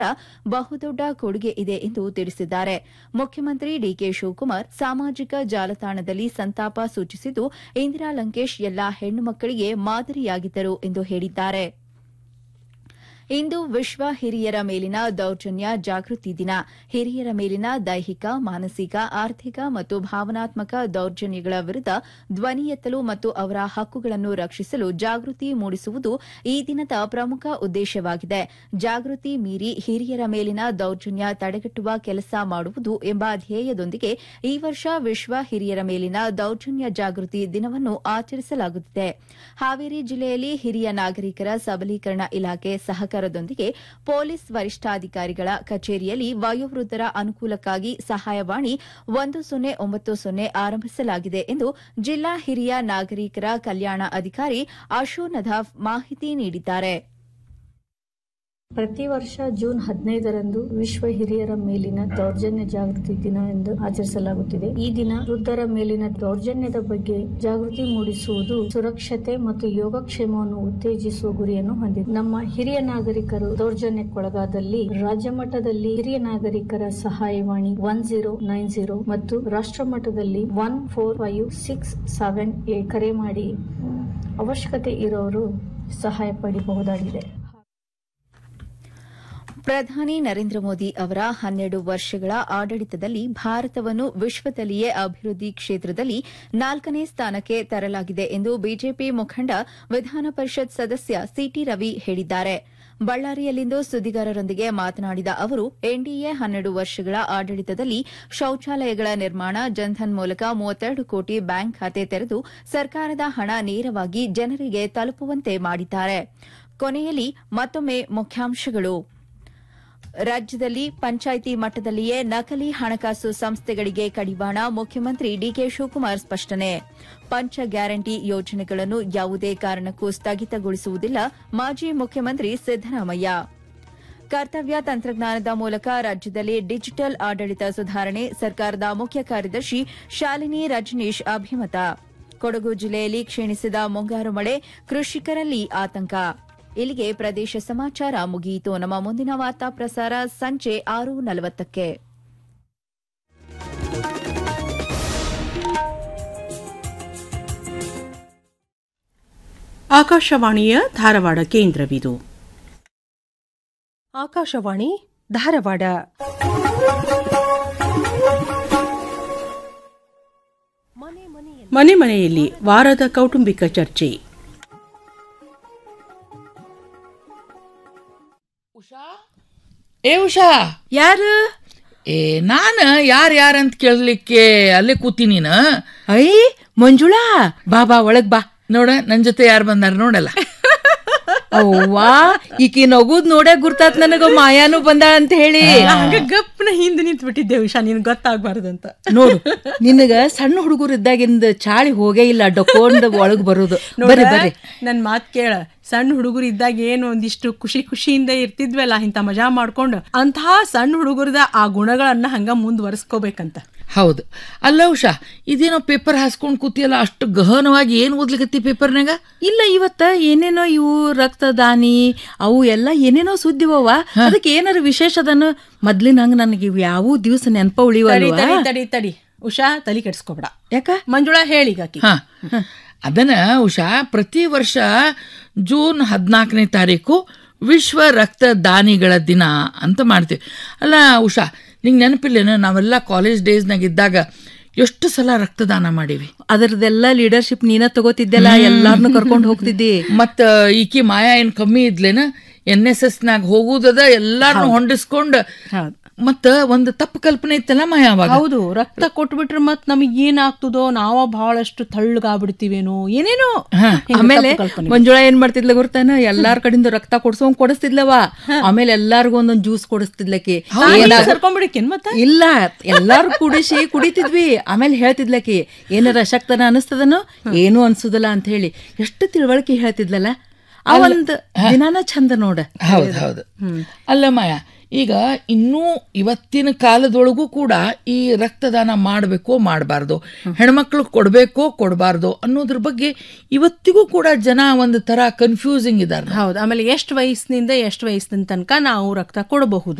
ಬಹುದೊಡ್ಡ ಕೊಡುಗೆ ಇದೆ ಎಂದು ತಿಳಿಸಿದ್ದಾರೆ ಮುಖ್ಯಮಂತ್ರಿ ಡಿಕೆ ಶಿವಕುಮಾರ್ ಸಾಮಾಜಿಕ ಜಾಲತಾಣದಲ್ಲಿ ಸಂತಾಪ ಸೂಚಿಸಿದ್ದು ಇಂದಿರಾ ಲಂಕೇಶ್ ಎಲ್ಲಾ ಹೆಣ್ಣು ಮಕ್ಕಳಿಗೆ ಮಾದರಿಯಾಗಿದ್ದರು ಎಂದು ಹೇಳಿದ್ದಾರೆ ಇಂದು ವಿಶ್ವ ಹಿರಿಯರ ಮೇಲಿನ ದೌರ್ಜನ್ಯ ಜಾಗೃತಿ ದಿನ ಹಿರಿಯರ ಮೇಲಿನ ದೈಹಿಕ ಮಾನಸಿಕ ಆರ್ಥಿಕ ಮತ್ತು ಭಾವನಾತ್ಮಕ ದೌರ್ಜನ್ಯಗಳ ವಿರುದ್ದ ಧ್ವನಿ ಎತ್ತಲು ಮತ್ತು ಅವರ ಹಕ್ಕುಗಳನ್ನು ರಕ್ಷಿಸಲು ಜಾಗೃತಿ ಮೂಡಿಸುವುದು ಈ ದಿನದ ಪ್ರಮುಖ ಉದ್ದೇಶವಾಗಿದೆ ಜಾಗೃತಿ ಮೀರಿ ಹಿರಿಯರ ಮೇಲಿನ ದೌರ್ಜನ್ಯ ತಡೆಗಟ್ಟುವ ಕೆಲಸ ಮಾಡುವುದು ಎಂಬ ಧ್ಯೇಯದೊಂದಿಗೆ ಈ ವರ್ಷ ವಿಶ್ವ ಹಿರಿಯರ ಮೇಲಿನ ದೌರ್ಜನ್ಯ ಜಾಗೃತಿ ದಿನವನ್ನು ಆಚರಿಸಲಾಗುತ್ತಿದೆ ಹಾವೇರಿ ಜಿಲ್ಲೆಯಲ್ಲಿ ಹಿರಿಯ ನಾಗರಿಕರ ಸಬಲೀಕರಣ ಇಲಾಖೆ ಸಹಕಾರದೊಂದಿಗೆ ಪೊಲೀಸ್ ವರಿಷ್ಠಾಧಿಕಾರಿಗಳ ಕಚೇರಿಯಲ್ಲಿ ವಯೋವೃದ್ಧರ ಅನುಕೂಲಕ್ಕಾಗಿ ಸಹಾಯವಾಣಿ ಒಂದು ಸೊನ್ನೆ ಒಂಬತ್ತು ಸೊನ್ನೆ ಆರಂಭಿಸಲಾಗಿದೆ ಎಂದು ಜಿಲ್ಲಾ ಹಿರಿಯ ನಾಗರಿಕರ ಕಲ್ಯಾಣ ಅಧಿಕಾರಿ ಅಶು ನದಾಫ್ ಮಾಹಿತಿ ನೀಡಿದ್ದಾರೆ ಪ್ರತಿ ವರ್ಷ ಜೂನ್ ಹದಿನೈದರಂದು ವಿಶ್ವ ಹಿರಿಯರ ಮೇಲಿನ ದೌರ್ಜನ್ಯ ಜಾಗೃತಿ ದಿನ ಎಂದು ಆಚರಿಸಲಾಗುತ್ತಿದೆ ಈ ದಿನ ವೃದ್ಧರ ಮೇಲಿನ ದೌರ್ಜನ್ಯದ ಬಗ್ಗೆ ಜಾಗೃತಿ ಮೂಡಿಸುವುದು ಸುರಕ್ಷತೆ ಮತ್ತು ಯೋಗಕ್ಷೇಮವನ್ನು ಉತ್ತೇಜಿಸುವ ಗುರಿಯನ್ನು ಹೊಂದಿದೆ ನಮ್ಮ ಹಿರಿಯ ನಾಗರಿಕರು ದೌರ್ಜನ್ಯಕ್ಕೊಳಗಾದಲ್ಲಿ ರಾಜ್ಯ ಮಟ್ಟದಲ್ಲಿ ಹಿರಿಯ ನಾಗರಿಕರ ಸಹಾಯವಾಣಿ ಒನ್ ಜೀರೋ ನೈನ್ ಜೀರೋ ಮತ್ತು ರಾಷ್ಟ್ರ ಮಟ್ಟದಲ್ಲಿ one four five six seven eight ಕರೆ ಮಾಡಿ ಅವಶ್ಯಕತೆ ಇರೋರು ಸಹಾಯ ಪಡೆಯಬಹುದಾಗಿದೆ ಪ್ರಧಾನಿ ನರೇಂದ್ರ ಮೋದಿ ಅವರ ಹನ್ನೆರಡು ವರ್ಷಗಳ ಆಡಳಿತದಲ್ಲಿ ಭಾರತವನ್ನು ವಿಶ್ವದಲ್ಲಿಯೇ ಅಭಿವೃದ್ಧಿ ಕ್ಷೇತ್ರದಲ್ಲಿ ನಾಲ್ಕನೇ ಸ್ಥಾನಕ್ಕೆ ತರಲಾಗಿದೆ ಎಂದು ಬಿಜೆಪಿ ಮುಖಂಡ ವಿಧಾನ ಪರಿಷತ್ ಸದಸ್ಯ ಸಿಟಿ ರವಿ ಹೇಳಿದ್ದಾರೆ ಬಳ್ಳಾರಿಯಲ್ಲಿಂದು ಸುದ್ದಿಗಾರರೊಂದಿಗೆ ಮಾತನಾಡಿದ ಅವರು ಎನ್ಡಿಎ ಹನ್ನೆರಡು ವರ್ಷಗಳ ಆಡಳಿತದಲ್ಲಿ ಶೌಚಾಲಯಗಳ ನಿರ್ಮಾಣ ಜನ್ಧನ್ ಮೂಲಕ ಮೂವತ್ತೆರಡು ಕೋಟಿ ಬ್ಯಾಂಕ್ ಖಾತೆ ತೆರೆದು ಸರ್ಕಾರದ ಹಣ ನೇರವಾಗಿ ಜನರಿಗೆ ತಲುಪುವಂತೆ ಮಾಡಿದ್ದಾರೆ ಕೊನೆಯಲ್ಲಿ ಮತ್ತೊಮ್ಮೆ ಮುಖ್ಯಾಂಶಗಳು ರಾಜ್ಯದಲ್ಲಿ ಪಂಚಾಯಿತಿ ಮಟ್ಟದಲ್ಲಿಯೇ ನಕಲಿ ಹಣಕಾಸು ಸಂಸ್ಥೆಗಳಿಗೆ ಕಡಿವಾಣ ಮುಖ್ಯಮಂತ್ರಿ ಡಿಕೆ ಶಿವಕುಮಾರ್ ಸ್ಪಷ್ಟನೆ ಪಂಚ ಗ್ಯಾರಂಟಿ ಯೋಜನೆಗಳನ್ನು ಯಾವುದೇ ಕಾರಣಕ್ಕೂ ಸ್ಥಗಿತಗೊಳಿಸುವುದಿಲ್ಲ ಮಾಜಿ ಮುಖ್ಯಮಂತ್ರಿ ಸಿದ್ದರಾಮಯ್ಯ ಕರ್ತವ್ಯ ತಂತ್ರಜ್ಞಾನದ ಮೂಲಕ ರಾಜ್ಯದಲ್ಲಿ ಡಿಜಿಟಲ್ ಆಡಳಿತ ಸುಧಾರಣೆ ಸರ್ಕಾರದ ಮುಖ್ಯ ಕಾರ್ಯದರ್ಶಿ ಶಾಲಿನಿ ರಜನೀಶ್ ಅಭಿಮತ ಕೊಡಗು ಜಿಲ್ಲೆಯಲ್ಲಿ ಕ್ಷೀಣಿಸಿದ ಮುಂಗಾರು ಮಳೆ ಕೃಷಿಕರಲ್ಲಿ ಆತಂಕ ಇಲ್ಲಿಗೆ ಪ್ರದೇಶ ಸಮಾಚಾರ ಮುಗಿಯಿತು ನಮ್ಮ ಮುಂದಿನ ವಾರ್ತಾ ಪ್ರಸಾರ ಸಂಜೆ ಆರು ನಲವತ್ತಕ್ಕೆ ಆಕಾಶವಾಣಿಯ ಧಾರವಾಡ ಕೇಂದ್ರವಿದು ಆಕಾಶವಾಣಿ ಧಾರವಾಡ ಮನೆ ಮನೆಯಲ್ಲಿ ವಾರದ ಕೌಟುಂಬಿಕ ಚರ್ಚೆ ಏ ಉಷಾ ಯಾರು ಏ ನಾನ ಯಾರ್ ಯಾರ್ ಅಂತ ಕೇಳಲಿಕ್ಕೆ ಅಲ್ಲೇ ಕೂತಿ ನೀನ ಐ ಮಂಜುಳಾ ಬಾ ಬಾ ಒಳಗ್ ಬಾ ನೋಡ ನನ್ ಜೊತೆ ಯಾರು ಬಂದಾರ ನೋಡಲ್ಲ ಅವ್ವಾ ಈಕಿ ನಗುದ್ ನೋಡೇ ಗುರ್ತಾತ್ ನನಗ ಮಾಯಾನು ಬಂದ ಅಂತ ಹೇಳಿ ಹಂಗ ಗಪ್ನ ಹಿಂದೆ ನಿಂತು ಬಿಟ್ಟಿದ್ದೆ ಉಷಾ ನಿನ್ ಗೊತ್ತಾಗ್ಬಾರ್ದಂತ ನೋಡು ನಿನಗ ಸಣ್ಣ ಹುಡುಗರು ಇದ್ದಾಗಿಂದ ಚಾಳಿ ಹೋಗೇ ಇಲ್ಲ ಡೊಕೊಂಡ್ ಒಳಗ್ ಬರುದು ಬರ್ರಿ ಬರ್ರಿ ನನ್ ಮಾತ್ ಕೇಳ ಸಣ್ಣ ಹುಡುಗರು ಇದ್ದಾಗ ಏನು ಒಂದಿಷ್ಟು ಖುಷಿ ಖುಷಿಯಿಂದ ಇರ್ತಿದ್ವಲ್ಲ ಇಂತ ಮಜಾ ಮಾಡ್ಕೊಂಡು ಅಂತಹ ಸಣ್ಣ ಹುಡುಗರದ ಆ ಗುಣಗಳನ್ನ ಹಂಗ ಮುಂದುವರಿಸ್ಕೋಬೇಕಂತ ಹೌದು ಅಲ್ಲ ಉಷಾ ಇದೇನೋ ಪೇಪರ್ ಹಾಸ್ಕೊಂಡ್ ಕೂತಿಯಲ್ಲ ಅಷ್ಟು ಗಹನವಾಗಿ ಏನ್ ಓದ್ಲಿಕತ್ತಿ ಪೇಪರ್ನಾಗ ಇಲ್ಲ ಇವತ್ತ ಏನೇನೋ ಇವು ರಕ್ತದಾನಿ ಅವು ಎಲ್ಲ ಏನೇನೋ ಸುದ್ದಿವವ ಅದಕ್ಕೆ ಏನಾರ ವಿಶೇಷ ಅದನ್ನು ಮೊದ್ಲಿನ ಹಂಗ ನನಗೆ ಇವ್ ಯಾವ ದಿವಸ ನೆನಪ ತಡಿ ಉಳಿವಲ್ವಾ ತಡಿ ತಡಿ ತಡಿ ಉಷಾ ತಲಿ ಕೆಡ್ಸ್ಕೊಬೇಡ ಯಾಕ ಮಂಜುಳಾ ಹೇಳಿ ಆಕಿ ಹ ಅದನ್ನ ಉಷಾ ಪ್ರತಿ ವರ್ಷ ಜೂನ್ ಹದಿನಾಲ್ಕನೇ ತಾರೀಕು ವಿಶ್ವ ರಕ್ತದಾನಿಗಳ ದಿನ ಅಂತ ಮಾಡ್ತೀವಿ ಅಲ್ಲ ಉಷಾ ನಿಂಗೆ ನೆನಪಿಲ್ಲೇನು ನಾವೆಲ್ಲ ಕಾಲೇಜ್ ಡೇಸ್ನಾಗ ಇದ್ದಾಗ ಎಷ್ಟು ಸಲ ರಕ್ತದಾನ ಮಾಡೀವಿ ಅದರದೆಲ್ಲ ಲೀಡರ್ಶಿಪ್ ನೀನ ತಗೋತಿದ್ದೆಲ್ಲ ಎಲ್ಲಾರ್ನು ಕರ್ಕೊಂಡ್ ಹೋಗ್ತಿದ್ದಿ ಮತ್ತ ಈಕಿ ಮಾಯಾ ಏನ್ ಕಮ್ಮಿ ಇದ್ಲೇನ ಎನ್ ಎಸ್ ಎಸ್ ನಾಗ ಹೋಗುದದ ಎಲ್ಲಾರನು ಹೊಂಡಿಸ್ಕೊಂಡ್ ಹೌದು. ಮತ್ತ ಒಂದ್ ತಪ್ಪು ಕಲ್ಪನೆ ಇತ್ತಲ್ಲ ಮಾಯಾ ಅವಾಗ ಹೌದು ರಕ್ತ ಕೊಟ್ಬಿಟ್ರೆ ಮತ್ ನಮಗ್ ಏನಾಗ್ತದೋ ನಾವ ಬಹಳಷ್ಟು ತಳ್ಳಗಾಗ್ಬಿಡ್ತೀವೇನೋ ಏನೇನೋ ಹಿಂಗ್ ಆಮೇಲೆ ತಪ್ಪು ಕಲ್ಪನೆ. ಮಂಜುಳಾ ಏನ್ ಮಾಡ್ತಿದ್ಲ ಗೊತ್ತಾನ ಎಲ್ಲಾರ್ ಕಡೆಯಿಂದ ರಕ್ತ ಕೊಡ್ಸೋಂಗ್ ಕೊಡಿಸ್ತಿದ್ಲವ ಆಮೇಲೆ ಎಲ್ಲಾರ್ಗು ಒಂದೊಂದ್ ಜ್ಯೂಸ್ ಕೊಡಿಸ್ತಿದ್ಲಕಿ ಏನಾಗ- ಕರ್ಕೊಂಡ್ಬಿಡಕೇನ್ ಮತ್ತ ಇಲ್ಲ ಎಲ್ಲಾರು ಕುಡಿಸಿ ಕುಡಿತಿದ್ವಿ ಆಮೇಲೆ ಹೇಳ್ತಿದ್ಲಕಿ ಏನಾರ ಶಕ್ತನ ಅನಿಸ್ತದನೋ ಏನು ಅನ್ಸುದಲ್ಲ ಅಂತ ಹೇಳಿ ಎಷ್ಟು ತಿಳುವಳಿಕೆ ಹೇಳ್ತಿದ್ಲಲ್ಲ ಆ ಒಂದ್ ದಿನಾನ ಚಂದ ನೋಡ ಹೌದು ಹೌದು ಅಲ್ಲ ಮಾಯಾ ಈಗ ಇನ್ನೂ ಇವತ್ತಿನ ಕಾಲದೊಳಗೂ ಕೂಡ ಈ ರಕ್ತದಾನ ಮಾಡಬೇಕೋ ಮಾಡಬಾರ್ದು ಹೆಣ್ಮಕ್ಳು ಕೊಡಬೇಕೋ ಕೊಡಬಾರ್ದು ಅನ್ನೋದ್ರ ಬಗ್ಗೆ ಇವತ್ತಿಗೂ ಕೂಡ ಜನ ಒಂದು ತರ ಕನ್ಫ್ಯೂಸಿಂಗ್ ಇದ್ದಾರೆ ಹೌದು ಆಮೇಲೆ ಎಷ್ಟು ವಯಸ್ಸಿನಿಂದ ಎಷ್ಟು ವಯಸ್ಸಿನ ತನಕ ನಾವು ರಕ್ತ ಕೊಡಬಹುದು